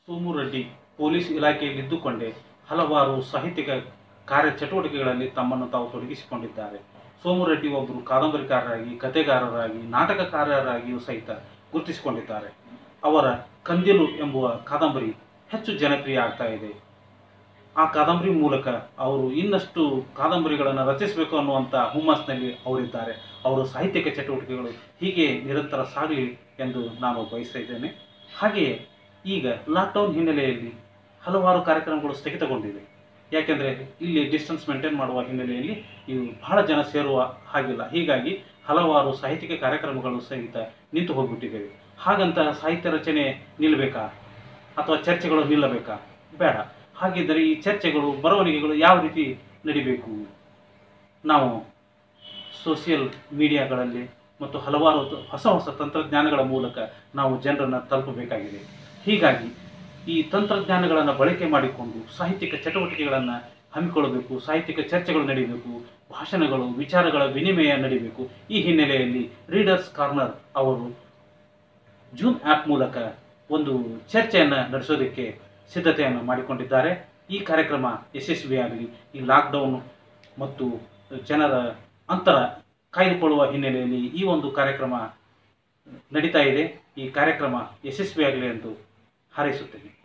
Somu Reddy police ಇಲಾಖೆಯಲ್ಲಿದ್ದುಕೊಂಡೇ ಹಲವಾರು ಸಾಹಿತ್ಯಿಕ ಕಾರ್ಯಚಟುವಟಿಕೆಗಳಲ್ಲಿ ತಮ್ಮನ್ನು ತಾವು ತೊಡಗಿಸಿಕೊಂಡಿದ್ದಾರೆ ಸೋಮು ರೆಡ್ಡಿ ಒಬ್ಬರು ಕಾದಂಬರಿಕಾರರಾಗಿ ಕಥೆಗಾರರಾಗಿ ನಾಟಕಕಾರರಾಗಿಯೂ ಸಹಿತ ಗುರುತಿಸಿಕೊಂಡಿದ್ದಾರೆ ಅವರ ಕಂದಿಲು ಎಂಬುವ ಕಾದಂಬರಿ ಹೆಚ್ಚು ಜನಪ್ರಿಯ ಆಗ್ತಾ ಇದೆ ಆ ಕಾದಂಬರಿ ಮೂಲಕ ಅವರು ಇನ್ನಷ್ಟು ಕಾದಂಬರಿಗಳನ್ನು ರಚಿಸಬೇಕು ಅನ್ನುವಂಥ ಹುಮ್ಮಸ್ಸಿನಲ್ಲಿ ಅವರಿದ್ದಾರೆ ಅವರ ಸಾಹಿತ್ಯಿಕ ಚಟುವಟಿಕೆಗಳು ಹೀಗೆ ನಿರಂತರ ಸಾಗಲಿ ಎಂದು ನಾನು ಬಯಸ್ತಾ ಇದ್ದೇನೆ ಹಾಗೆಯೇ ಈಗ ಲಾಕ್ಡೌನ್ ಹಿನ್ನೆಲೆಯಲ್ಲಿ ಹಲವಾರು ಕಾರ್ಯಕ್ರಮಗಳು ಸ್ಥಗಿತಗೊಂಡಿವೆ ಯಾಕೆಂದರೆ ಇಲ್ಲಿ ಡಿಸ್ಟೆನ್ಸ್ ಮೇಂಟೈನ್ ಮಾಡುವ ಹಿನ್ನೆಲೆಯಲ್ಲಿ ಇವು ಬಹಳ ಜನ ಸೇರುವ ಹಾಗಿಲ್ಲ ಹೀಗಾಗಿ ಹಲವಾರು ಸಾಹಿತ್ಯಿಕ ಕಾರ್ಯಕ್ರಮಗಳು ಸಹಿತ ನಿಂತು ಹೋಗ್ಬಿಟ್ಟಿದ್ದೇವೆ ಹಾಗಂತ ಸಾಹಿತ್ಯ ರಚನೆ ನಿಲ್ಲಬೇಕಾ ಅಥವಾ ಚರ್ಚೆಗಳು ನಿಲ್ಲಬೇಕಾ ಬೇಡ ಹಾಗಿದ್ದರೆ ಈ ಚರ್ಚೆಗಳು ಬರವಣಿಗೆಗಳು ಯಾವ ರೀತಿ ನಡಿಬೇಕು ನಾವು ಸೋಷಿಯಲ್ ಮೀಡಿಯಾಗಳಲ್ಲಿ ಮತ್ತು ಹಲವಾರು ತ- ಹೊಸ ಹೊಸ ತಂತ್ರಜ್ಞಾನಗಳ ಮೂಲಕ ನಾವು ಜನರನ್ನು ತಲುಪಬೇಕಾಗಿದೆ ಹೀಗಾಗಿ ಈ ತಂತ್ರಜ್ಞಾನಗಳನ್ನು ಬಳಕೆ ಮಾಡಿಕೊಂಡು ಸಾಹಿತ್ಯಿಕ ಚಟುವಟಿಕೆಗಳನ್ನು ಹಮ್ಮಿಕೊಳ್ಳಬೇಕು ಸಾಹಿತ್ಯಿಕ ಚರ್ಚೆಗಳು ನಡೀಬೇಕು ಭಾಷಣಗಳು ವಿಚಾರಗಳ ವಿನಿಮಯ ನಡೀಬೇಕು ಈ ಹಿನ್ನೆಲೆಯಲ್ಲಿ ರೀಡರ್ಸ್ ಕಾರ್ನರ್ ಅವರು ಜೂಮ್ ಆ್ಯಪ್ ಮೂಲಕ ಒಂದು ಚರ್ಚೆಯನ್ನು ನಡೆಸೋದಕ್ಕೆ ಸಿದ್ಧತೆಯನ್ನು ಮಾಡಿಕೊಂಡಿದ್ದಾರೆ ಈ ಕಾರ್ಯಕ್ರಮ ಯಶಸ್ವಿಯಾಗಲಿ ಈ ಲಾಕ್ಡೌನ್ ಮತ್ತು ಜನರ ಅಂತರ ಕಾಯ್ದುಕೊಳ್ಳುವ ಹಿನ್ನೆಲೆಯಲ್ಲಿ ಈ ಒಂದು ಕಾರ್ಯಕ್ರಮ ನಡೀತಾ ಇದೆ ಈ ಕಾರ್ಯಕ್ರಮ ಯಶಸ್ವಿಯಾಗಲಿ ಎಂದು ಹಾರೈಸುತ್ತೇನೆ